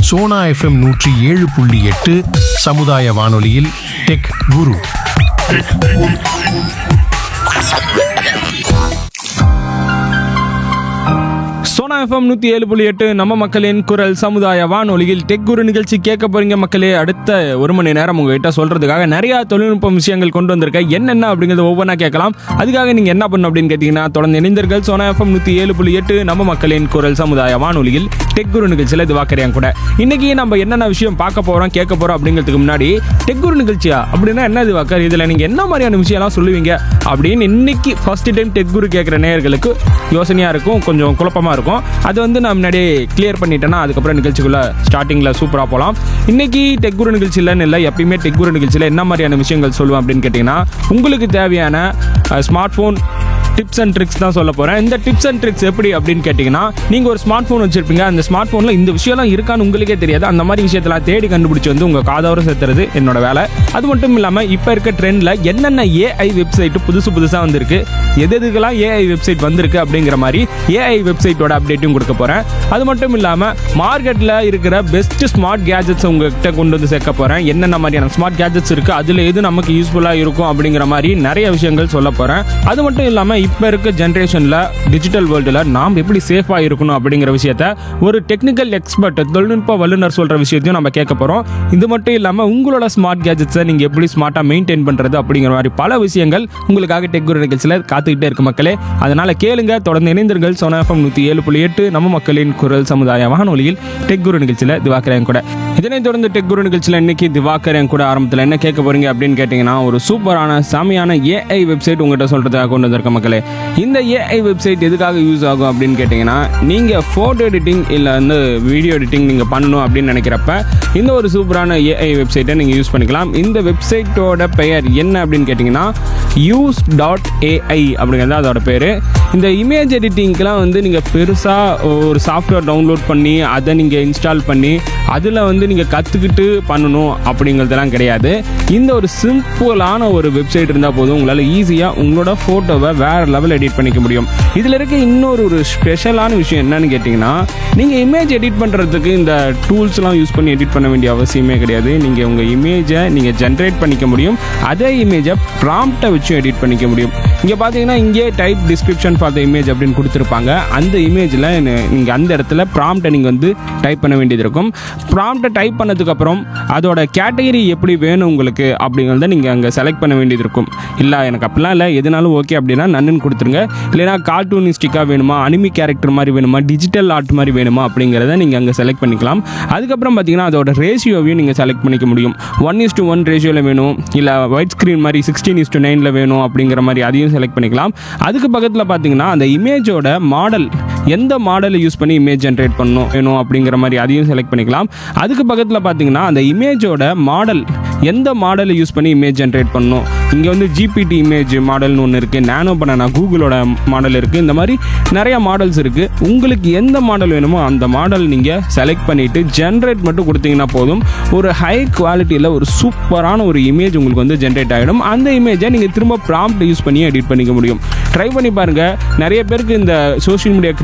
Sona FM நூற்றி ஏழு புள்ளி எட்டு சமுதாய வானொலியில் டெக் குரு சோனா எஃப்எம் நூற்றி ஏழு புள்ளி எட்டு நம்ம மக்களின் குரல் சமுதாய வானொலியில் டெக் குரு நிகழ்ச்சி கேட்க போறீங்க மக்களே அடுத்த ஒரு மணி நேரம் உங்ககிட்ட சொல்றதுக்காக நிறைய தொழில்நுட்ப விஷயங்கள் கொண்டு வந்திருக்கேன் என்னென்ன அப்படிங்கிறத ஒவ்வொன்றா கேட்கலாம் அதுக்காக நீங்க என்ன பண்ணணும் அப்படின்னு கேட்டீங்கன்னா தொடர்ந்து இணைந்தர்கள் சோனா எஃப்எம் நூற்றி ஏழு புள்ளி எட்டு நம்ம மக்களின் குரல் சமுதாய வானொலியில் டெக் குரு நிகழ்ச்சியில் இது வாக்கறியாங்க கூட இன்னைக்கு நம்ம என்னென்ன விஷயம் பார்க்க போறோம் கேட்க போறோம் அப்படிங்கிறதுக்கு முன்னாடி டெக் குரு நிகழ்ச்சியா அப்படின்னா என்ன இது வாக்கர் இதுல நீங்க என்ன மாதிரியான விஷயம்லாம் சொல்லுவீங்க அப்படின்னு இன்னைக்கு ஃபர்ஸ்ட் டைம் டெக் குரு கேட்குற நேயர்களுக்கு யோசனையா இருக்கும் கொஞ்சம் குழப்பமா இருக்கும் அது வந்து நான் முன்னாடியே கிளியர் பண்ணிட்டேன்னா அதுக்கப்புறம் நிகழ்ச்சிக்குள்ள ஸ்டார்டிங்ல சூப்பரா போகலாம் இன்னைக்கு டெக் குரு நிகழ்ச்சியிலன்னு இல்லை எப்பயுமே டெக் குரு நிகழ்ச்சியில் என்ன மாதிரியான விஷயங்கள் சொல்லுவேன் அப்படின்னு கேட்டிங்கன்னா உங்களுக்கு தேவையான smart phone tips and tricks தான் சொல்ல போகிறேன் இந்த டிப்ஸ் அண்ட் ட்ரிக்ஸ் எப்படி அப்படின்னு கேட்டிங்கன்னா நீங்கள் ஒரு ஸ்மார்ட் ஃபோன் வச்சிருப்பீங்க அந்த ஸ்மார்ட் ஃபோனில் இந்த விஷயம்லாம் இருக்கான்னு உங்களுக்கே தெரியாது அந்த மாதிரி விஷயத்தெல்லாம் தேடி கண்டுபிடிச்சி வந்து உங்கள் காதோர சேர்த்துறது என்னோட வேலை அது மட்டும் இல்லாமல் இப்போ இருக்க ட்ரெண்டில் என்னென்ன ஏஐ வெப்சைட் புதுசு புதுசாக வந்திருக்கு எது எதுக்கெல்லாம் ஏஐ வெப்சைட் வந்திருக்கு அப்படிங்கிற மாதிரி ஏஐ வெப்சைட்டோட அப்டேட்டும் கொடுக்க போகிறேன் அது மட்டும் இல்லாமல் மார்க்கெட்டில் இருக்கிற பெஸ்ட் ஸ்மார்ட் கேஜெட்ஸ் உங்ககிட்ட கொண்டு வந்து சேர்க்க போகிறேன் என்னென்ன மாதிரியான ஸ்மார்ட் கேஜெட்ஸ் இருக்குது அதில் எது நமக்கு யூஸ்ஃபுல்லாக இருக்கும் அப்படிங்கிற மாதிரி நிறைய விஷயங்கள் சொல்ல போகிறேன் அது மட்டும் இல்லாமல் இப்போ இருக்க ஜென்ரேஷனில் டிஜிட்டல் வேர்ல்டில் நாம் எப்படி சேஃபாக இருக்கணும் அப்படிங்கிற விஷயத்த ஒரு டெக்னிக்கல் எக்ஸ்பர்ட் தொழில்நுட்ப வல்லுநர் சொல்கிற விஷயத்தையும் நம்ம கேட்க போகிறோம் இது மட்டும் இல்லாமல் உங்களோட ஸ்மார்ட் கேஜெட்ஸை நீங்கள் எப்படி ஸ்மார்ட்டாக மெயின்டைன் பண்ணுறது அப்படிங்கிற மாதிரி பல விஷயங்கள் உங்களுக்காக டெக் குரு நிகழ்ச்சியில் காத்துக்கிட்டே இருக்கு மக்களே அதனால் கேளுங்க தொடர்ந்து இணைந்தீர்கள் சோனா எஃப்எம் நூற்றி ஏழு புள்ளி எட்டு நம்ம மக்களின் குரல் சமுதாய வானொலியில் டெக் குரு நிகழ்ச்சியில் திவாக்கரேன் கூட இதனைத் தொடர்ந்து டெக் குரு நிகழ்ச்சியில் இன்னைக்கு திவாக்கரேன் கூட ஆரம்பத்தில் என்ன கேட்க போறீங்க அப்படின்னு கேட்டிங்கன்னா ஒரு சூப்பரான சாமியான ஏஐ வெப்சைட் உங்கள்கிட்ட சொல்கிறதுக்காக கொண்டு வந்திருக்க மக்களே இந்த ஏஐ வெப்சைட் எதுக்காக யூஸ் ஆகும் அப்படின்னு கேட்டிங்கன்னா நீங்கள் ஃபோட்டோ எடிட்டிங் இல்லை வந்து வீடியோ எடிட்டிங் நீங்கள் பண்ணணும் அப்படின்னு நினைக்கிறப்ப இந்த ஒரு சூப்பரான ஏஐ வெப்சைட்டை நீங்கள் யூஸ் பண்ணிக்கலாம் இந்த வெப்சைட்டோட பெயர் என்ன அப்படின்னு கேட்டிங்கன்னா யூஸ் டாட் ஏஐ அப்படிங்கிறது அதோட பேர் இந்த இமேஜ் எடிட்டிங்க்கெலாம் வந்து நீங்கள் பெருசாக ஒரு சாஃப்ட்வேர் டவுன்லோட் பண்ணி அதை நீங்கள் இன்ஸ்டால் பண்ணி அதில் வந்து நீங்கள் கற்றுக்கிட்டு பண்ணணும் அப்படிங்கிறதெல்லாம் கிடையாது இந்த ஒரு சிம்பிளான ஒரு வெப்சைட் இருந்தால் போதும் உங்களால் ஈஸியாக உங்களோட ஃபோட்டோவை வேறு லெவல் எடிட் பண்ணிக்க முடியும் இதில் இருக்க இன்னொரு ஒரு ஸ்பெஷலான விஷயம் என்னன்னு கேட்டிங்கன்னா நீங்கள் இமேஜ் எடிட் பண்ணுறதுக்கு இந்த டூல்ஸ்லாம் யூஸ் பண்ணி எடிட் பண்ண வேண்டிய அவசியமே கிடையாது நீங்கள் உங்கள் இமேஜை நீங்கள் ஜென்ரேட் பண்ணிக்க முடியும் அதே இமேஜை ப்ராம்ப்டை வச்சும் எடிட் பண்ணிக்க முடியும் இங்கே பார்த்தீங்கன்னா இங்கே type description for the image அப்படின்னு கொடுத்துருப்பாங்க அந்த இமேஜில் நீங்கள் அந்த இடத்துல ப்ராம்ப்டை நீங்கள் வந்து டைப் பண்ண வேண்டியது இருக்கும் ப்ராம்ப்டை டைப் பண்ணதுக்கப்புறம் அதோட கேட்டகரி எப்படி வேணும் உங்களுக்கு அப்படிங்கிறத நீங்கள் அங்கே செலக்ட் பண்ண வேண்டியது இருக்கும் இல்லை எனக்கு அப்படிலாம் இல்லை எதுனாலும் ஓகே அப்படின்னா நன்னு கொடுத்துருங்க இல்லைனா கார்ட்டூனிஸ்டிக்காக வேணுமா அனிமி கேரக்டர் மாதிரி வேணுமா டிஜிட்டல் ஆர்ட் மாதிரி வேணுமா அப்படிங்கிறத நீங்கள் அங்கே செலக்ட் பண்ணிக்கலாம் அதுக்கப்புறம் பார்த்தீங்கன்னா அதோட ரேஷியோவையும் நீங்கள் செலக்ட் பண்ணிக்க முடியும் ஒன் இஸ் டு ஒன் ரேஷியோவில் வேணும் இல்லை ஒயிட் ஸ்க்ரீன் மாதிரி சிக்ஸ்டீன் இஸ் டு நைனில் வேணும் அப்படிங்கிற மாதிரி அதையும் செலக்ட் பண்ணிக்கலாம் அதுக்கு பக்கத்தில் பார்த்தீங்கன்னா அந்த இமேஜோட மாடல் எந்த மாடலை யூஸ் பண்ணி இமேஜ் ஜென்ரேட் பண்ணணும் வேணும் அப்படிங்கிற மாதிரி அதையும் செலக்ட் பண்ணிக்கலாம் அதுக்கு பக்கத்தில் பார்த்தீங்கன்னா அந்த இமேஜோட மாடல் எந்த மாடலை யூஸ் பண்ணி இமேஜ் ஜென்ரேட் பண்ணணும் இங்கே வந்து ஜிபிடி இமேஜ் மாடல்னு ஒன்று இருக்குது நேனோ பண்ணனா கூகுளோட மாடல் இருக்குது இந்த மாதிரி நிறைய மாடல்ஸ் இருக்குது உங்களுக்கு எந்த மாடல் வேணுமோ அந்த மாடல் நீங்கள் செலக்ட் பண்ணிவிட்டு ஜென்ரேட் மட்டும் கொடுத்தீங்கன்னா போதும் ஒரு ஹை குவாலிட்டியில் ஒரு சூப்பரான ஒரு இமேஜ் உங்களுக்கு வந்து ஜென்ரேட் ஆகிடும் அந்த இமேஜை நீங்கள் திரும்ப ப்ராம்ப்ட் யூஸ் பண்ணி எடிட் பண்ணிக்க முடியும் ட்ரை பண்ணி பாருங்கள் நிறைய பேருக்கு இந்த சோஷியல் மீடியா